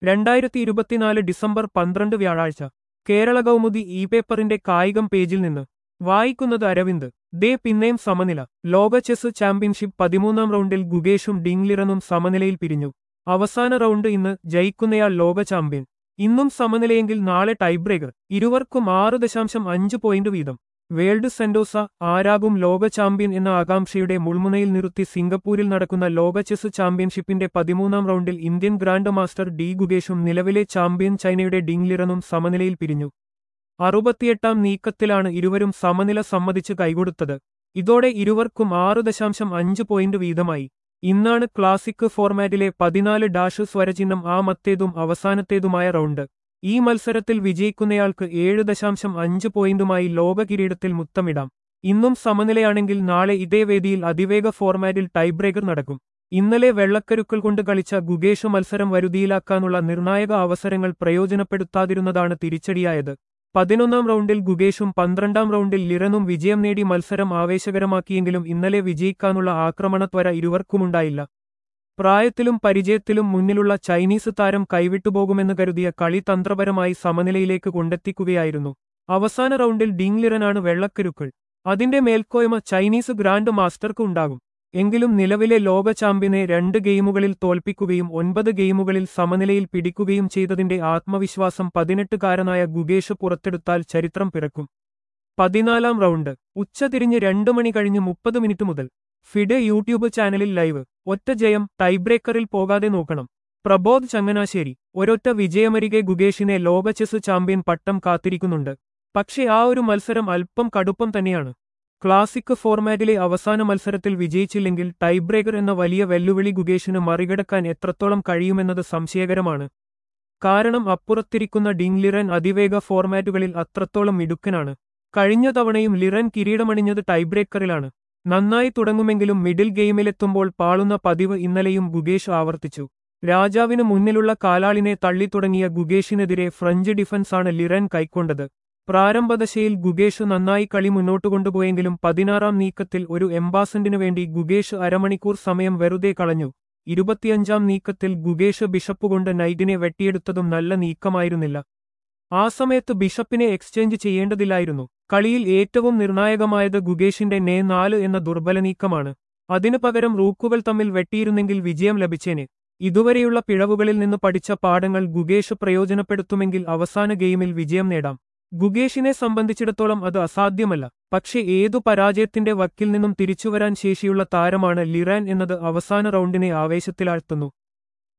രണ്ടായിരത്തി ഇരുപത്തിനാല് ഡിസംബർ പന്ത്രണ്ട് വ്യാഴാഴ്ച കേരള കൗമുദി ഇ പേപ്പറിന്റെ കായികം പേജിൽ നിന്ന് വായിക്കുന്നത് അരവിന്ദ് ദേ പിന്നെയും സമനില ലോക ചെസ് ചാമ്പ്യൻഷിപ്പ് പതിമൂന്നാം റൗണ്ടിൽ ഗുഗേഷും ഡിംഗ്ലിറനും സമനിലയിൽ പിരിഞ്ഞു അവസാന റൗണ്ട് ഇന്ന് ജയിക്കുന്നയാൾ ലോക ചാമ്പ്യൻ ഇന്നും സമനിലയെങ്കിൽ നാളെ ടൈബ്രേക്കർ ഇരുവർക്കും ആറ് ദശാംശം അഞ്ച് പോയിന്റ് വീതം വേൾഡ് സെന്റോസ ആരാകും ലോക ചാമ്പ്യൻ എന്ന ആകാംക്ഷയുടെ മുൾമുനയിൽ നിർത്തി സിംഗപ്പൂരിൽ നടക്കുന്ന ലോക ചെസ് ചാമ്പ്യൻഷിപ്പിന്റെ പതിമൂന്നാം റൗണ്ടിൽ ഇന്ത്യൻ ഗ്രാൻഡ് മാസ്റ്റർ ഡി ഗുഗേഷും നിലവിലെ ചാമ്പ്യൻ ചൈനയുടെ ഡിംഗ്ലിറനും സമനിലയിൽ പിരിഞ്ഞു അറുപത്തിയെട്ടാം നീക്കത്തിലാണ് ഇരുവരും സമനില സമ്മതിച്ച് കൈകൊടുത്തത് ഇതോടെ ഇരുവർക്കും ആറ് ദശാംശം അഞ്ച് പോയിന്റ് വീതമായി ഇന്നാണ് ക്ലാസിക് ഫോർമാറ്റിലെ പതിനാല് ഡാഷ് സ്വരചിഹ്നം ആ മത്തേതും അവസാനത്തേതുമായ റൗണ്ട് ഈ മത്സരത്തിൽ വിജയിക്കുന്നയാൾക്ക് ഏഴ് ദശാംശം അഞ്ച് പോയിന്റുമായി ലോക കിരീടത്തിൽ മുത്തമിടാം ഇന്നും സമനിലയാണെങ്കിൽ നാളെ ഇതേ വേദിയിൽ അതിവേഗ ഫോർമാറ്റിൽ ടൈബ്രേക്കർ നടക്കും ഇന്നലെ വെള്ളക്കരുക്കൾ കൊണ്ട് കളിച്ച ഗുഗേഷ് മത്സരം വരുതിയിലാക്കാനുള്ള നിർണായക അവസരങ്ങൾ പ്രയോജനപ്പെടുത്താതിരുന്നതാണ് തിരിച്ചടിയായത് പതിനൊന്നാം റൗണ്ടിൽ ഗുഗേഷും പന്ത്രണ്ടാം റൗണ്ടിൽ ലിറനും വിജയം നേടി മത്സരം ആവേശകരമാക്കിയെങ്കിലും ഇന്നലെ വിജയിക്കാനുള്ള ആക്രമണത്വര ഇരുവർക്കുമുണ്ടായില്ല പ്രായത്തിലും പരിചയത്തിലും മുന്നിലുള്ള ചൈനീസ് താരം കൈവിട്ടുപോകുമെന്ന് കരുതിയ കളി തന്ത്രപരമായി സമനിലയിലേക്ക് കൊണ്ടെത്തിക്കുകയായിരുന്നു അവസാന റൗണ്ടിൽ ഡിംഗ്ലിറനാണ് വെള്ളക്കരുക്കൾ അതിന്റെ മേൽക്കോയ്മ ചൈനീസ് ഗ്രാൻഡ് മാസ്റ്റർക്ക് ഉണ്ടാകും എങ്കിലും നിലവിലെ ലോക ചാമ്പ്യനെ രണ്ട് ഗെയിമുകളിൽ തോൽപ്പിക്കുകയും ഒൻപത് ഗെയിമുകളിൽ സമനിലയിൽ പിടിക്കുകയും ചെയ്തതിന്റെ ആത്മവിശ്വാസം പതിനെട്ടുകാരനായ ഗുഗേഷ് പുറത്തെടുത്താൽ ചരിത്രം പിറക്കും പതിനാലാം റൗണ്ട് ഉച്ചതിരിഞ്ഞ് രണ്ടു മണി കഴിഞ്ഞ് മുപ്പത് മിനിറ്റ് മുതൽ ഫിഡെ യൂട്യൂബ് ചാനലിൽ ലൈവ് ഒറ്റ ജയം ടൈബ്രേക്കറിൽ പോകാതെ നോക്കണം പ്രബോധ് ചങ്ങനാശ്ശേരി ഒരൊറ്റ വിജയമരികെ ഗുഗേഷിനെ ലോക ചെസ് ചാമ്പ്യൻ പട്ടം കാത്തിരിക്കുന്നുണ്ട് പക്ഷേ ആ ഒരു മത്സരം അല്പം കടുപ്പം തന്നെയാണ് ക്ലാസിക് ഫോർമാറ്റിലെ അവസാന മത്സരത്തിൽ വിജയിച്ചില്ലെങ്കിൽ ടൈബ്രേക്കർ എന്ന വലിയ വെല്ലുവിളി ഗുഗേഷിന് മറികടക്കാൻ എത്രത്തോളം കഴിയുമെന്നത് സംശയകരമാണ് കാരണം അപ്പുറത്തിരിക്കുന്ന ഡിംഗ്ലിറൻ അതിവേഗ ഫോർമാറ്റുകളിൽ അത്രത്തോളം മിടുക്കനാണ് കഴിഞ്ഞ തവണയും ലിറൻ കിരീടമണിഞ്ഞത് ടൈബ്രേക്കറിലാണ് നന്നായി തുടങ്ങുമെങ്കിലും മിഡിൽ ഗെയിമിലെത്തുമ്പോൾ പാളുന്ന പതിവ് ഇന്നലെയും ഗുഗേഷ് ആവർത്തിച്ചു രാജാവിന് മുന്നിലുള്ള കാലാളിനെ തള്ളിത്തുടങ്ങിയ ഗുഗേഷിനെതിരെ ഫ്രഞ്ച് ഡിഫൻസാണ് ലിറൻ കൈക്കൊണ്ടത് പ്രാരംഭദശയിൽ ഗുഗേഷ് നന്നായി കളി മുന്നോട്ടു കൊണ്ടുപോയെങ്കിലും പതിനാറാം നീക്കത്തിൽ ഒരു എംബാസന്റിനു വേണ്ടി ഗുഗേഷ് അരമണിക്കൂർ സമയം വെറുതെ കളഞ്ഞു ഇരുപത്തിയഞ്ചാം നീക്കത്തിൽ ഗുഗേഷ് ബിഷപ്പ് കൊണ്ട് നൈറ്റിനെ വെട്ടിയെടുത്തതും നല്ല നീക്കമായിരുന്നില്ല ആ സമയത്ത് ബിഷപ്പിനെ എക്സ്ചേഞ്ച് ചെയ്യേണ്ടതില്ലായിരുന്നു കളിയിൽ ഏറ്റവും നിർണായകമായത് ഗുഗേഷിന്റെ നേ നാല് എന്ന ദുർബല നീക്കമാണ് അതിനു പകരം റൂക്കുകൾ തമ്മിൽ വെട്ടിയിരുന്നെങ്കിൽ വിജയം ലഭിച്ചേനെ ഇതുവരെയുള്ള പിഴവുകളിൽ നിന്ന് പഠിച്ച പാഠങ്ങൾ ഗുഗേഷ് പ്രയോജനപ്പെടുത്തുമെങ്കിൽ അവസാന ഗെയിമിൽ വിജയം നേടാം ഗുഗേഷിനെ സംബന്ധിച്ചിടത്തോളം അത് അസാധ്യമല്ല പക്ഷേ ഏതു പരാജയത്തിന്റെ വക്കിൽ നിന്നും തിരിച്ചുവരാൻ ശേഷിയുള്ള താരമാണ് ലിറാൻ എന്നത് അവസാന റൗണ്ടിനെ ആവേശത്തിലാഴ്ത്തുന്നു